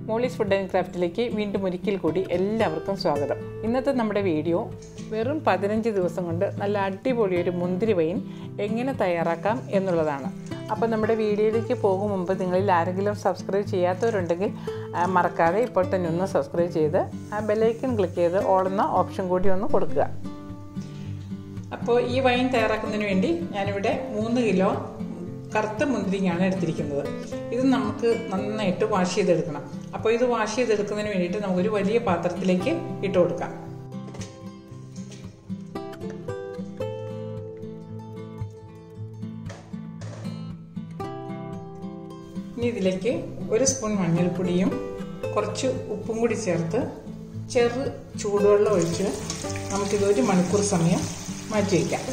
Molly's food and ക്രാഫ്റ്റിലേക്ക് വീണ്ടും ഒരിക്കൽ കൂടി എല്ലാവർക്കും സ്വാഗതം ഇന്നത്തെ നമ്മുടെ വീഡിയോ വെറും പതിനഞ്ച് ദിവസം കൊണ്ട് നല്ല അടിപൊളി ഒരു മുന്തിരി വൈൻ എങ്ങനെ തയ്യാറാക്കാം എന്നുള്ളതാണ് അപ്പോൾ നമ്മുടെ വീഡിയോയിലേക്ക് പോകും മുമ്പ് നിങ്ങളിൽ ആരെങ്കിലും സബ്സ്ക്രൈബ് ചെയ്യാത്തവരുണ്ടെങ്കിൽ ആ, മറക്കാതെ ഇപ്പോൾ തന്നെ ഒന്ന് സബ്സ്ക്രൈബ് ചെയ്ത് ആ ബെല്ലൈക്കൺ ക്ലിക്ക് ചെയ്ത് ഓളുന്ന ഓപ്ഷൻ കൂടി ഒന്ന് കൊടുക്കുക അപ്പോൾ ഈ വൈൻ തയ്യാറാക്കുന്നതിന് വേണ്ടി ഞാനിവിടെ മൂന്ന് കിലോ കറുത്ത മുന്തിരിങ്ങയാണ് എടുത്തിരിക്കുന്നത് ഇത് നമുക്ക് നന്നായിട്ട് വാഷ് ചെയ്തെടുക്കണം അപ്പോൾ ഇത് വാഷ് ചെയ്തെടുക്കുന്നതിന് വേണ്ടിയിട്ട് നമുക്കൊരു വലിയ പാത്രത്തിലേക്ക് ഇട്ട് കൊടുക്കാം ഇനി ഇതിലേക്ക് ഒരു സ്പൂൺ മഞ്ഞൾപ്പൊടിയും കുറച്ച് ഉപ്പും കൂടി ചേർത്ത് ചെറു ചൂടുവെള്ളം ഒഴിച്ച് നമുക്കിത് ഒരു മണിക്കൂർ സമയം മാറ്റി വയ്ക്കാം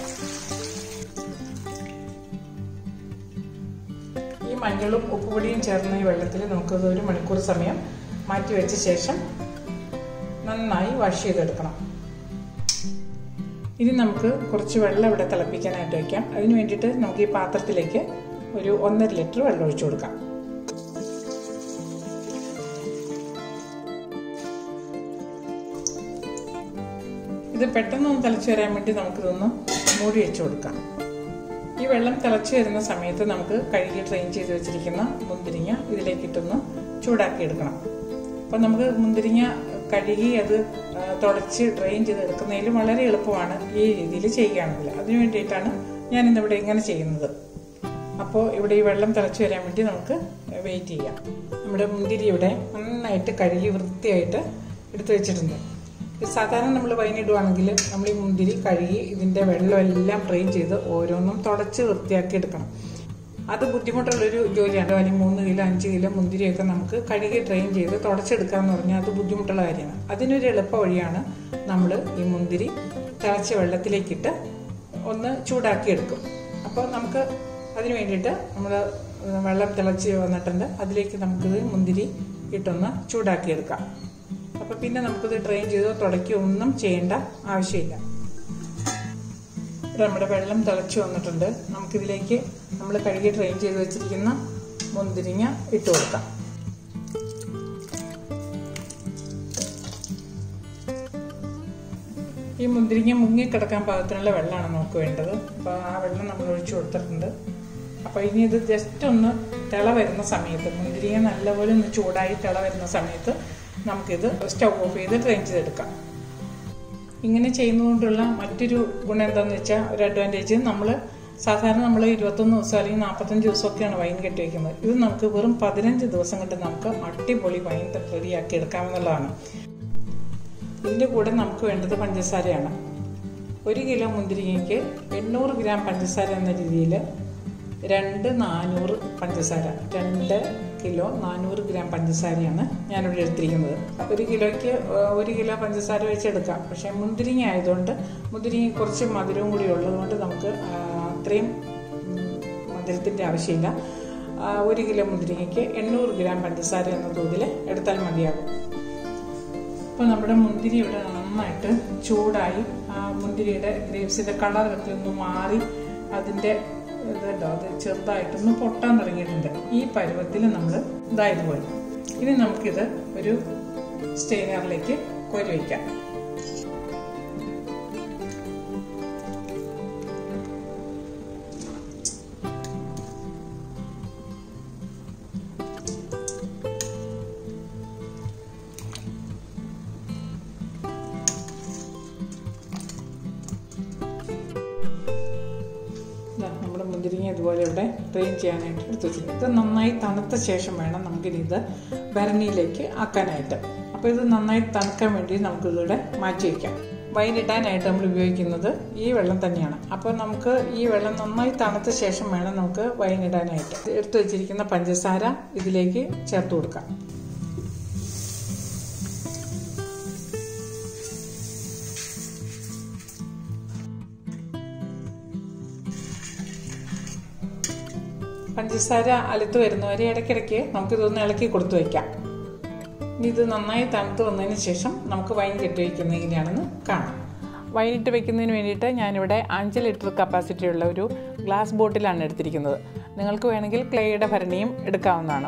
ഈ മഞ്ഞളും ഉപ്പുപൊടിയും ചേർന്ന ഈ വെള്ളത്തിൽ നമുക്കത് ഒരു മണിക്കൂർ സമയം മാറ്റി വെച്ച ശേഷം നന്നായി വാഷ് ചെയ്തെടുക്കണം ഇനി നമുക്ക് കുറച്ച് വെള്ളം ഇവിടെ തിളപ്പിക്കാനായിട്ട് വയ്ക്കാം അതിന് വേണ്ടിയിട്ട് നമുക്ക് ഈ പാത്രത്തിലേക്ക് ഒരു ഒന്നര ലിറ്റർ വെള്ളം ഒഴിച്ചു കൊടുക്കാം ഇത് പെട്ടെന്നൊന്ന് തിളച്ച് വരാൻ വേണ്ടി നമുക്കിതൊന്ന് മൂടി വെച്ച് കൊടുക്കാം ഈ വെള്ളം തിളച്ച് വരുന്ന സമയത്ത് നമുക്ക് കഴുകി ട്രെയിൻ ചെയ്ത് വെച്ചിരിക്കുന്ന മുന്തിരിങ്ങ ഇതിലേക്ക് ഇട്ടൊന്ന് ചൂടാക്കി എടുക്കണം അപ്പം നമുക്ക് മുന്തിരിങ്ങ കഴുകി അത് ആ, തുടച്ച് ഡ്രെയിൻ ചെയ്ത് എടുക്കുന്നതിൽ വളരെ എളുപ്പമാണ് ഈ രീതിയിൽ ചെയ്യുകയാണെങ്കിൽ അതിനു വേണ്ടിയിട്ടാണ് ഞാൻ ഇന്നിവിടെ ഇങ്ങനെ ചെയ്യുന്നത് അപ്പോൾ ഇവിടെ ഈ വെള്ളം തിളച്ച് വരാൻ വേണ്ടി നമുക്ക് വെയിറ്റ് ചെയ്യാം നമ്മുടെ മുന്തിരി ഇവിടെ നന്നായിട്ട് കഴുകി വൃത്തിയായിട്ട് എടുത്തു വെച്ചിട്ടുണ്ട് ഇത് സാധാരണ നമ്മൾ വൈനിടുവാണെങ്കിൽ നമ്മൾ ഈ മുന്തിരി കഴുകി ഇതിൻ്റെ വെള്ളമെല്ലാം ഡ്രെയിൻ ചെയ്ത് ഓരോന്നും തുടച്ച് വൃത്തിയാക്കി എടുക്കണം അത് ബുദ്ധിമുട്ടുള്ളൊരു ജോലിയാണ് അല്ലെങ്കിൽ മൂന്ന് കിലോ അഞ്ച് കിലോ മുന്തിരിയൊക്കെ നമുക്ക് കഴുകി ഡ്രെയിൻ ചെയ്ത് തുടച്ചെടുക്കുക എന്ന് പറഞ്ഞാൽ അത് ബുദ്ധിമുട്ടുള്ള കാര്യമാണ് അതിനൊരു എളുപ്പ വഴിയാണ് നമ്മൾ ഈ മുന്തിരി തിളച്ച വെള്ളത്തിലേക്കിട്ട് ഒന്ന് ചൂടാക്കി എടുക്കും അപ്പോൾ നമുക്ക് അതിന് വേണ്ടിയിട്ട് നമ്മൾ വെള്ളം തിളച്ച് വന്നിട്ടുണ്ട് അതിലേക്ക് നമുക്കിത് മുന്തിരി ഇട്ടൊന്ന് ചൂടാക്കി എടുക്കാം അപ്പോൾ പിന്നെ നമുക്കിത് ട്രെയിൻ ചെയ്തോ തുടയ്ക്കുകയോ ഒന്നും ചെയ്യേണ്ട ആവശ്യമില്ല ഇവിടെ നമ്മുടെ വെള്ളം തിളച്ച് വന്നിട്ടുണ്ട് നമുക്കിതിലേക്ക് നമ്മൾ കഴുകി ട്രെയിൻ ചെയ്ത് വെച്ചിരിക്കുന്ന മുന്തിരിങ്ങ ഇട്ട് കൊടുക്കാം ഈ മുന്തിരിങ്ങ മുങ്ങിക്കിടക്കാൻ പാകത്തിനുള്ള വെള്ളമാണ് നമുക്ക് വേണ്ടത് അപ്പോൾ ആ വെള്ളം നമ്മൾ ഒഴിച്ചു കൊടുത്തിട്ടുണ്ട് അപ്പോൾ ഇനി ഇത് ജസ്റ്റ് ഒന്ന് തിള വരുന്ന സമയത്ത് മുന്തിരിങ്ങ നല്ലപോലെ ഒന്ന് ചൂടായി തിള വരുന്ന സമയത്ത് നമുക്കിത് സ്റ്റൗ ഓഫ് ചെയ്ത് ട്രെയിൻ ചെയ്തെടുക്കാം ഇങ്ങനെ ചെയ്യുന്നതുകൊണ്ടുള്ള മറ്റൊരു ഗുണം എന്താണെന്ന് വെച്ചാൽ ഒരു അഡ്വാൻറ്റേജ് നമ്മൾ സാധാരണ നമ്മൾ ഇരുപത്തൊന്ന് ദിവസം അല്ലെങ്കിൽ നാൽപ്പത്തഞ്ച് ദിവസമൊക്കെയാണ് വൈൻ കെട്ടി വയ്ക്കുന്നത് ഇത് നമുക്ക് വെറും പതിനഞ്ച് ദിവസം കൊണ്ട് നമുക്ക് അടിപൊളി വൈൻ റെഡിയാക്കി എടുക്കാമെന്നുള്ളതാണ് ഇതിൻ്റെ കൂടെ നമുക്ക് വേണ്ടത് പഞ്ചസാരയാണ് ഒരു കിലോ മുന്തിരിങ്ങയ്ക്ക് എണ്ണൂറ് ഗ്രാം പഞ്ചസാര എന്ന രീതിയിൽ രണ്ട് നാനൂറ് പഞ്ചസാര രണ്ട് കിലോ നാനൂറ് ഗ്രാം പഞ്ചസാരയാണ് ഞാനിവിടെ എടുത്തിരിക്കുന്നത് ഒരു കിലോയ്ക്ക് ഏഹ്, ഒരു കിലോ പഞ്ചസാര വെച്ചെടുക്കാം പക്ഷേ മുന്തിരിങ്ങ ആയതുകൊണ്ട് മുന്തിരിങ്ങ കുറച്ച് മധുരവും കൂടി ഉള്ളതുകൊണ്ട് നമുക്ക് ആ, അത്രയും ഉം, മധുരത്തിൻ്റെ ആവശ്യമില്ല ആ, ഒരു കിലോ മുന്തിരിങ്ങയ്ക്ക് എണ്ണൂറ് ഗ്രാം പഞ്ചസാര എന്ന തോതിൽ എടുത്താൽ മതിയാകും അപ്പോൾ നമ്മുടെ മുന്തിരി ഇവിടെ നന്നായിട്ട് ചൂടായി ആ മുന്തിരിയുടെ ഗ്രേപ്സിൻ്റെ കളറൊക്കെ ഒന്ന് മാറി അതിൻ്റെ ഇതുണ്ടോ അത് ചെറുതായിട്ടൊന്ന് പൊട്ടാൻ തുടങ്ങിയിട്ടുണ്ട് ഈ പരുവത്തിൽ നമ്മൾ ഇതായതുപോലെ ഇനി നമുക്കിത് ഒരു സ്റ്റെയിനറിലേക്ക് കോരി വയ്ക്കാം ദാ നമ്മുടെ മുന്തിരിങ്ങ ഇതുപോലെ ഇവിടെ ട്രെയിൻ ചെയ്യാനായിട്ട് എടുത്ത് വെച്ചിട്ടുണ്ട് ഇത് നന്നായി തണുത്ത ശേഷം വേണം നമുക്കിനി ഇത് ഭരണിയിലേക്ക് ആക്കാനായിട്ട് അപ്പോൾ ഇത് നന്നായി തണുക്കാൻ വേണ്ടി നമുക്കിതിവിടെ മാറ്റി വയ്ക്കാം വൈനിടാനായിട്ട് നമ്മൾ ഉപയോഗിക്കുന്നത് ഈ വെള്ളം തന്നെയാണ് അപ്പോൾ നമുക്ക് ഈ വെള്ളം നന്നായി തണുത്ത ശേഷം വേണം നമുക്ക് വൈനിടാനായിട്ട് എടുത്തു വെച്ചിരിക്കുന്ന പഞ്ചസാര ഇതിലേക്ക് ചേർത്ത് കൊടുക്കാം പഞ്ചസാര അലുത്ത് വരുന്നവരെ ഇടയ്ക്കിടയ്ക്ക് നമുക്കിതൊന്ന് ഇളക്കി കൊടുത്തു വയ്ക്കാം ഇനി ഇത് നന്നായി തണുത്ത് വന്നതിന് ശേഷം നമുക്ക് വൈൻ കെട്ടി വയ്ക്കുന്നത് എങ്ങനെയാണെന്ന് കാണാം വൈൻ ഇട്ട് വെക്കുന്നതിന് വേണ്ടിയിട്ട് ഞാനിവിടെ അഞ്ച് ലിറ്റർ കപ്പാസിറ്റി ഉള്ള ഒരു ഗ്ലാസ് ബോട്ടിലാണ് എടുത്തിരിക്കുന്നത് നിങ്ങൾക്ക് വേണമെങ്കിൽ ക്ലേയുടെ ഭരണിയും എടുക്കാവുന്നതാണ്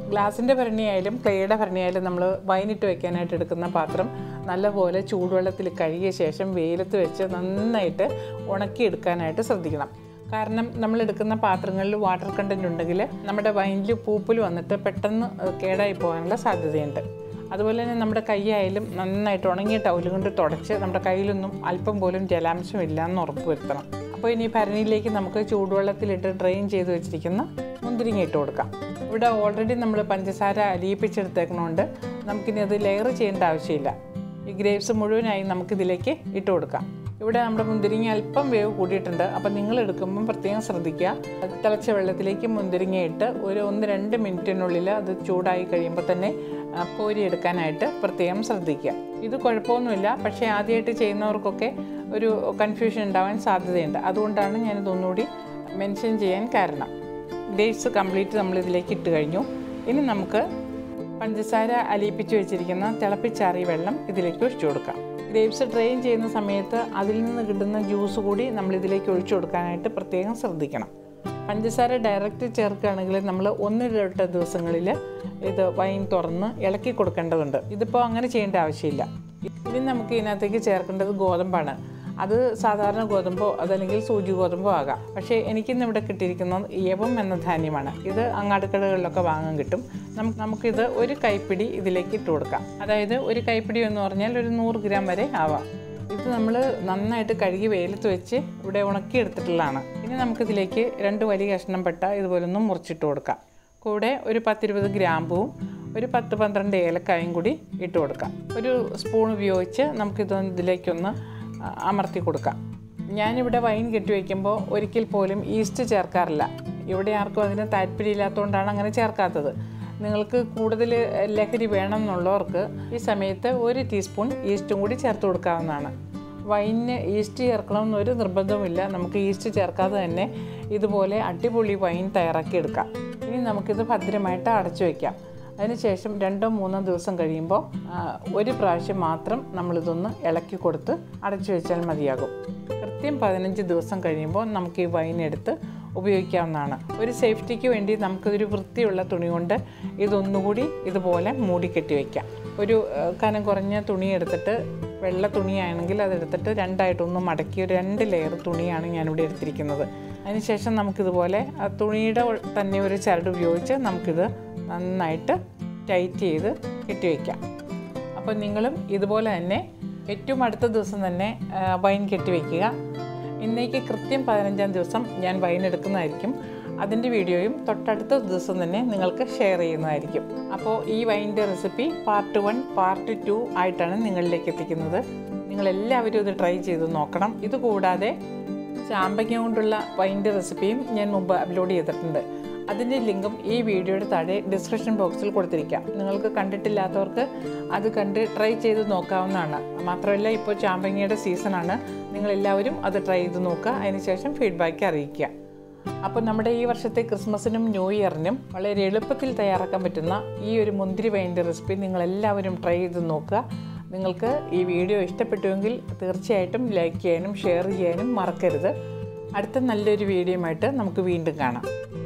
ഗ്ലാസിൻ്റെ ഭരണിയായാലും ക്ലേയുടെ ഭരണിയായാലും നമ്മൾ വൈനിട്ട് വെക്കാനായിട്ട് എടുക്കുന്ന പാത്രം നല്ലപോലെ ചൂടുവെള്ളത്തിൽ കഴുകിയ ശേഷം വെയിലത്ത് വെച്ച് നന്നായിട്ട് ഉണക്കിയെടുക്കാനായിട്ട് ശ്രദ്ധിക്കണം കാരണം നമ്മൾ എടുക്കുന്ന പാത്രങ്ങളിൽ വാട്ടർ കണ്ടൻറ് ഉണ്ടെങ്കിൽ നമ്മുടെ വൈനിൽ പൂപ്പൽ വന്നിട്ട് പെട്ടെന്ന് അത് കേടായി പോകാനുള്ള സാധ്യതയുണ്ട് അതുപോലെ തന്നെ നമ്മുടെ കൈയായാലും നന്നായിട്ട് ഉണങ്ങിയ ടൗല് കൊണ്ട് തുടച്ച് നമ്മുടെ കയ്യിലൊന്നും അല്പം പോലും ജലാംശം ഇല്ല എന്ന് ഉറപ്പ് വരുത്തണം അപ്പോൾ ഇനി ഭരണിയിലേക്ക് നമുക്ക് ചൂടുവെള്ളത്തിലിട്ട് ഡ്രെയിൻ ചെയ്ത് വെച്ചിരിക്കുന്ന മുന്തിരിങ്ങ ഇട്ട് കൊടുക്കാം ഇവിടെ ഓൾറെഡി നമ്മൾ പഞ്ചസാര അലിയിപ്പിച്ചെടുത്തേക്കണോണ്ട് നമുക്കിനി അത് ലെയർ ചെയ്യേണ്ട ആവശ്യമില്ല ഈ ഗ്രേപ്സ് മുഴുവനായി നമുക്കിതിലേക്ക് ഇട്ട് കൊടുക്കാം ഇവിടെ നമ്മുടെ മുന്തിരിങ്ങ അല്പം വേവ് കൂടിയിട്ടുണ്ട് അപ്പം നിങ്ങൾ എടുക്കുമ്പം പ്രത്യേകം ശ്രദ്ധിക്കുക തിളച്ച വെള്ളത്തിലേക്ക് മുന്തിരിങ്ങ ഇട്ട് ഒരു ഒന്ന് രണ്ട് മിനിറ്റിനുള്ളിൽ അത് ചൂടായി കഴിയുമ്പോൾ തന്നെ ആ, കോരിയെടുക്കാനായിട്ട് പ്രത്യേകം ശ്രദ്ധിക്കുക ഇത് കുഴപ്പമൊന്നുമില്ല പക്ഷേ ആദ്യമായിട്ട് ചെയ്യുന്നവർക്കൊക്കെ ഒരു കൺഫ്യൂഷൻ ഉണ്ടാവാൻ സാധ്യതയുണ്ട് അതുകൊണ്ടാണ് ഞാനിത് ഒന്നുകൂടി മെൻഷൻ ചെയ്യാൻ കാരണം ഡേറ്റ്സ് കംപ്ലീറ്റ് നമ്മൾ ഇതിലേക്ക് ഇട്ട് കഴിഞ്ഞു ഇനി നമുക്ക് പഞ്ചസാര അലിയിപ്പിച്ച് വെച്ചിരിക്കുന്ന തിളപ്പിച്ചാറിയ വെള്ളം ഇതിലേക്ക് ഒഴിച്ചു കൊടുക്കാം ഗ്രേപ്സ് ഡ്രെയിൻ ചെയ്യുന്ന സമയത്ത് അതിൽ നിന്ന് കിട്ടുന്ന ജ്യൂസ് കൂടി നമ്മൾ ഇതിലേക്ക് ഒഴിച്ചു കൊടുക്കാനായിട്ട് പ്രത്യേകം ശ്രദ്ധിക്കണം പഞ്ചസാര ഡയറക്റ്റ് ചേർക്കുകയാണെങ്കിൽ നമ്മൾ ഒന്ന് രണ്ട് ദിവസങ്ങളിൽ ഇത് വൈൻ തുറന്ന് ഇളക്കി കൊടുക്കേണ്ടതുണ്ട് ഇതിപ്പോൾ അങ്ങനെ ചെയ്യേണ്ട ആവശ്യമില്ല ഇനി നമുക്ക് ഇതിനകത്തേക്ക് ചേർക്കേണ്ടത് ഗോതമ്പാണ് അത് സാധാരണ ഗോതമ്പോ അതല്ലെങ്കിൽ സൂചി ഗോതമ്പോ ആകാം പക്ഷേ എനിക്കിന്ന് ഇവിടെ കിട്ടിയിരിക്കുന്നത് യവം എന്ന ധാന്യമാണ് ഇത് അങ്ങാടുക്കടകളിലൊക്കെ വാങ്ങാൻ കിട്ടും നമുക്ക് നമുക്കിത് ഒരു കൈപ്പിടി ഇതിലേക്ക് ഇട്ട് കൊടുക്കാം അതായത് ഒരു കൈപ്പിടി എന്ന് പറഞ്ഞാൽ ഒരു നൂറ് ഗ്രാം വരെ ആവാം ഇത് നമ്മൾ നന്നായിട്ട് കഴുകി വെയിലത്ത് വെച്ച് ഇവിടെ ഉണക്കിയെടുത്തിട്ടുള്ളതാണ് ഇനി നമുക്കിതിലേക്ക് രണ്ട് വലിയ കഷ്ണം പെട്ട ഇതുപോലൊന്നും മുറിച്ചിട്ട് കൊടുക്കാം കൂടെ ഒരു പത്തിരുപത് ഗ്രാമ്പുവും ഒരു പത്ത് പന്ത്രണ്ട് ഏലക്കായും കൂടി ഇട്ട് കൊടുക്കാം ഒരു സ്പൂൺ ഉപയോഗിച്ച് നമുക്കിത് ഇതിലേക്കൊന്ന് ആ, അമർത്തി കൊടുക്കാം ഞാനിവിടെ വൈൻ കെട്ടി വയ്ക്കുമ്പോൾ ഒരിക്കൽ പോലും ഈസ്റ്റ് ചേർക്കാറില്ല ഇവിടെ ആർക്കും അതിന് താല്പര്യമില്ലാത്തതുകൊണ്ടാണ് അങ്ങനെ ചേർക്കാത്തത് നിങ്ങൾക്ക് കൂടുതൽ ലഹരി വേണം എന്നുള്ളവർക്ക് ഈ സമയത്ത് ഒരു ടീസ്പൂൺ ഈസ്റ്റും കൂടി ചേർത്ത് കൊടുക്കാവുന്നതാണ് വൈനിന് ഈസ്റ്റ് ചേർക്കണമെന്നൊരു നിർബന്ധവുമില്ല നമുക്ക് ഈസ്റ്റ് ചേർക്കാതെ തന്നെ ഇതുപോലെ അടിപൊളി വൈൻ തയ്യാറാക്കി എടുക്കാം ഇനി നമുക്കിത് ഭദ്രമായിട്ട് അടച്ചു വയ്ക്കാം അതിനുശേഷം രണ്ടോ മൂന്നോ ദിവസം കഴിയുമ്പോൾ ആ, ഒരു പ്രാവശ്യം മാത്രം നമ്മളിതൊന്ന് ഇളക്കി കൊടുത്ത് അടച്ചു വെച്ചാൽ മതിയാകും കൃത്യം പതിനഞ്ച് ദിവസം കഴിയുമ്പോൾ നമുക്ക് ഈ വൈൻ എടുത്ത് ഉപയോഗിക്കാവുന്നതാണ് ഒരു സേഫ്റ്റിക്ക് വേണ്ടി നമുക്കൊരു വൃത്തിയുള്ള തുണി കൊണ്ട് ഇതൊന്നുകൂടി ഇതുപോലെ മൂടിക്കെട്ടി വയ്ക്കാം ഒരു ആ, കനം കുറഞ്ഞ തുണി എടുത്തിട്ട് വെള്ള തുണിയാണെങ്കിൽ അതെടുത്തിട്ട് രണ്ടായിട്ടൊന്ന് മടക്കി ഒരു രണ്ട് ലെയർ തുണിയാണ് ഞാനിവിടെ എടുത്തിരിക്കുന്നത് അതിനുശേഷം നമുക്കിതുപോലെ ആ തുണിയുടെ തന്നെ ഒരു ചരട് ഉപയോഗിച്ച് നമുക്കിത് നന്നായിട്ട് ടൈറ്റ് ചെയ്ത് കെട്ടിവെക്കാം അപ്പോൾ നിങ്ങളും ഇതുപോലെ തന്നെ ഏറ്റവും അടുത്ത ദിവസം തന്നെ ആ, വൈൻ കെട്ടിവെക്കുക ഇന്നേക്ക് കൃത്യം പതിനഞ്ചാം ദിവസം ഞാൻ വൈൻ എടുക്കുന്നതായിരിക്കും അതിൻ്റെ വീഡിയോയും തൊട്ടടുത്ത ദിവസം തന്നെ നിങ്ങൾക്ക് ഷെയർ ചെയ്യുന്നതായിരിക്കും അപ്പോൾ ഈ വൈൻ്റെ recipe part one part two ആയിട്ടാണ് നിങ്ങളിലേക്ക് എത്തിക്കുന്നത് നിങ്ങളെല്ലാവരും ഇത് ട്രൈ ചെയ്ത് നോക്കണം ഇത് കൂടാതെ ചാമ്പങ്ങ കൊണ്ടുള്ള വൈൻ്റെ റെസിപ്പിയും ഞാൻ മുമ്പ് അപ്ലോഡ് ചെയ്തിട്ടുണ്ട് അതിൻ്റെ ലിങ്കും ഈ വീഡിയോയുടെ താഴെ ഡിസ്ക്രിപ്ഷൻ ബോക്സിൽ കൊടുത്തിരിക്കാം നിങ്ങൾക്ക് കണ്ടിട്ടില്ലാത്തവർക്ക് അത് കണ്ട് ട്രൈ ചെയ്ത് നോക്കാവുന്നതാണ് മാത്രമല്ല ഇപ്പോൾ ചാമ്പങ്ങയുടെ സീസണാണ് നിങ്ങളെല്ലാവരും അത് ട്രൈ ചെയ്ത് നോക്കുക അതിനുശേഷം ഫീഡ്ബാക്ക് അറിയിക്കുക അപ്പോൾ നമ്മുടെ ഈ വർഷത്തെ ക്രിസ്മസിനും ന്യൂ ഇയറിനും വളരെ എളുപ്പത്തിൽ തയ്യാറാക്കാൻ പറ്റുന്ന ഈ ഒരു മുന്തിരി വൈൻ്റെ റെസിപ്പി നിങ്ങളെല്ലാവരും ട്രൈ ചെയ്ത് നോക്കുക നിങ്ങൾക്ക് ഈ വീഡിയോ ഇഷ്ടപ്പെട്ടുവെങ്കിൽ തീർച്ചയായിട്ടും ലൈക്ക് ചെയ്യാനും ഷെയർ ചെയ്യാനും മറക്കരുത് അടുത്ത നല്ലൊരു വീഡിയോയുമായിട്ട് നമുക്ക് വീണ്ടും കാണാം